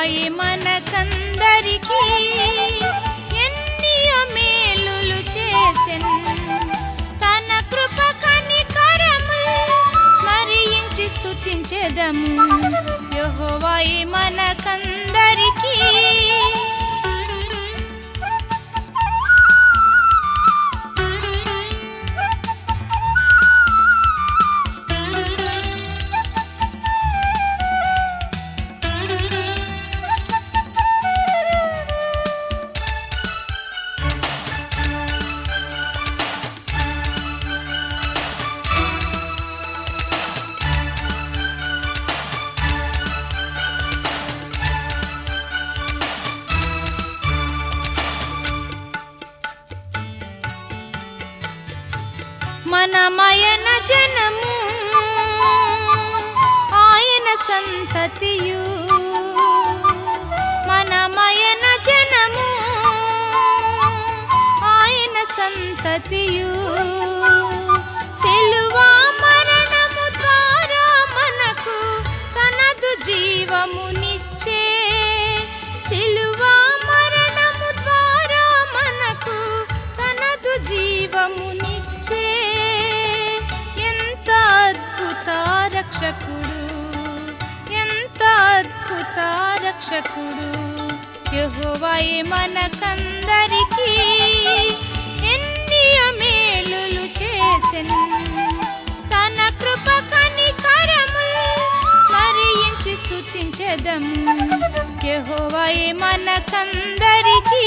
యెహోవాయే మనకందరికీ ఎన్నియో మేలులు చేసెన్ తన కృప కనికరము స్మరించి స్తుతించెదము యెహోవాయే మనకందరికీ మనమయన జనము ఆయన సంతతియు మనమయన జనము ఆయన సంతతియు సిలువా మరణము ద్వారా మనకు తనదు జీవమునిచ్చే సిలువా మరణము ద్వారా మనకు తనదు జీవమునిచ్చే ఎంత అద్భుత రక్షకుడు ఎంత అద్భుత రక్షకుడు యెహోవాయే మనకందరికీ ఎన్ని మేలులు చేసెను తన కృప కనికరములు స్మరించి స్తుతించెదము యెహోవాయే మనకందరికీ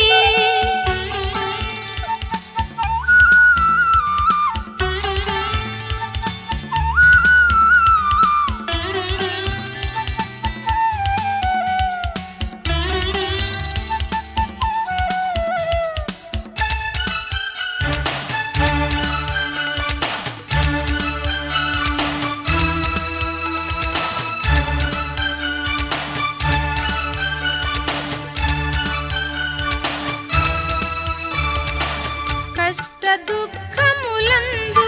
కష్ట దుఃఖములందు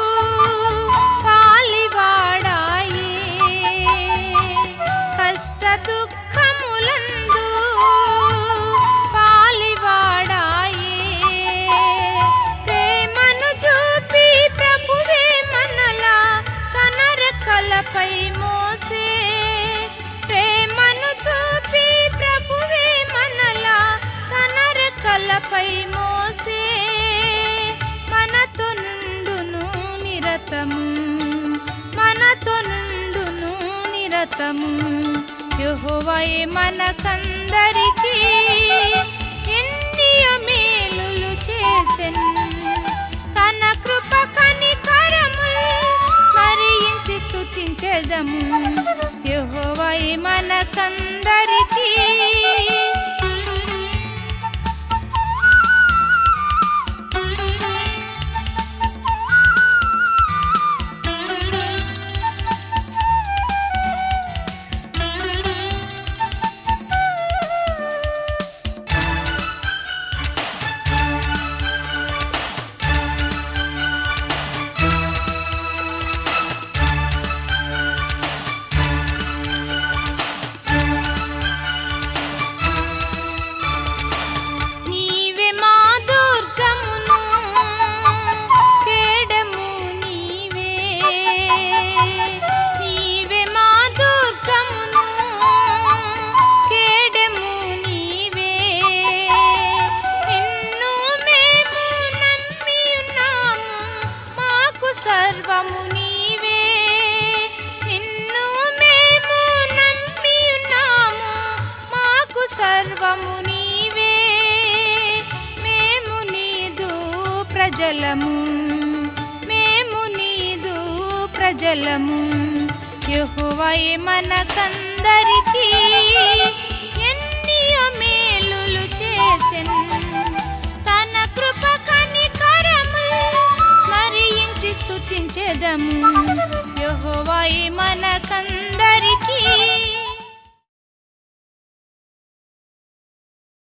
పాలివాడాయే కష్ట దుఃఖములందు పాలివాడాయే ప్రేమను చూపి ప్రభువే మనలా తన రెక్కలపై మోసే ప్రేమను చూపి ప్రభువే మనలా తన రెక్కలపై మోసే మనతో నుండును నిరతము మనతో నుండును నిరతము యెహోవాయే మనకందరికీ ఎన్నియో మేలులు చేసెను తన కృప కనికరములు స్మరించి స్తుతించెదము యెహోవాయే మనకందరికీ నీవే మా దుర్గమును కేడము నీవే నీవే మా దుర్గమును కేడము నీవే నిన్ను మేము నమ్మి ఉన్నాము మాకు సర్వము నీవే నిన్ను మేము నమ్మి ఉన్నాము మాకు సర్వము నీవే మేము నీదు ప్రజలము మేము నీదు ప్రజలము యెహోవాయే మనకందరికీ ఎన్నియో మేలులు చేసెను తన కృప కనికరములు స్మరించి స్తుతించెదము యెహోవా